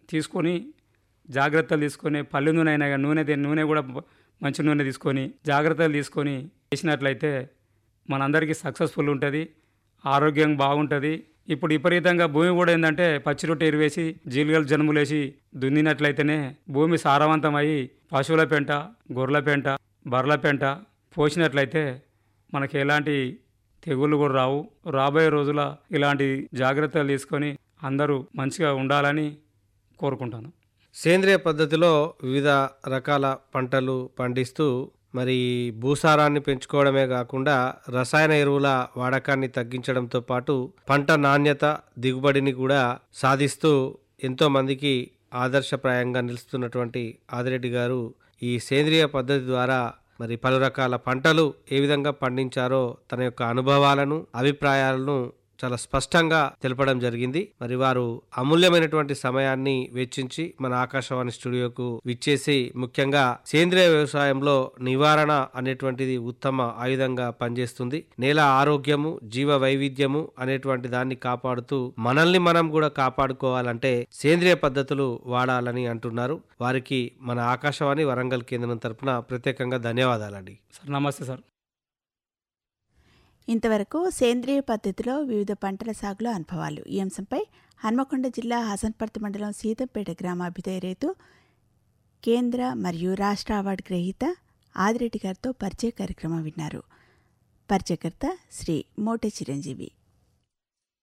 తీసుకొని జాగ్రత్తలు తీసుకొని పల్లె నూనె అయినా కానీ నూనె తే- నూనె కూడా మంచి నూనె తీసుకొని జాగ్రత్తలు తీసుకొని చేసినట్లయితే మనందరికీ సక్సెస్ఫుల్ ఉంటుంది ఆరోగ్యం బాగుంటుంది ఇప్పుడు విపరీతంగా భూమి కూడా ఏంటంటే పచ్చి రొట్టె ఎరువేసి జీలుగలు జన్ములేసి దున్నినట్లయితేనే భూమి సారవంతమై పశువుల పెంట గొర్రెల పెంట బర్రెల పెంట పోసినట్లయితే మనకి ఎలాంటి తెగుళ్ళు కూడా రావు రాబోయే రోజుల ఇలాంటి జాగ్రత్తలు తీసుకొని అందరూ మంచిగా ఉండాలని కోరుకుంటాను సేంద్రియ పద్ధతిలో వివిధ రకాల పంటలు పండిస్తూ మరి భూసారాన్ని పెంచుకోవడమే కాకుండా రసాయన ఎరువుల వాడకాన్ని తగ్గించడంతో పాటు పంట నాణ్యత దిగుబడిని కూడా సాధిస్తూ ఎంతో మందికి ఆదర్శప్రాయంగా నిలుస్తున్నటువంటి ఆదిరెడ్డి గారు ఈ సేంద్రియ పద్ధతి ద్వారా మరి పలు రకాల పంటలు ఏ విధంగా పండించారో తన యొక్క అనుభవాలను అభిప్రాయాలను చాలా స్పష్టంగా తెలపడం జరిగింది మరి వారు అమూల్యమైనటువంటి సమయాన్ని వెచ్చించి మన ఆకాశవాణి స్టూడియోకు విచ్చేసి ముఖ్యంగా సేంద్రియ వ్యవసాయంలో నివారణ అనేటువంటిది ఉత్తమ ఆయుధంగా పనిచేస్తుంది నేల ఆరోగ్యము జీవ వైవిధ్యము అనేటువంటి దాన్ని కాపాడుతూ మనల్ని మనం కూడా కాపాడుకోవాలంటే సేంద్రియ పద్ధతులు వాడాలని అంటున్నారు వారికి మన ఆకాశవాణి వరంగల్ కేంద్రం తరపున ప్రత్యేకంగా ధన్యవాదాలండి సార్ నమస్తే సార్ ఇంతవరకు సేంద్రియ పద్ధతిలో వివిధ పంటల సాగులో అనుభవాలు ఈ అంశంపై హన్మకొండ జిల్లా హసన్పర్తి మండలం సీతంపేట గ్రామాభ్యుదయ రైతు కేంద్ర మరియు రాష్ట్ర అవార్డు గ్రహీత ఆదిరెడ్డి గారితో పరిచయ కార్యక్రమం విన్నారు పరిచయకర్త శ్రీ మోటే చిరంజీవి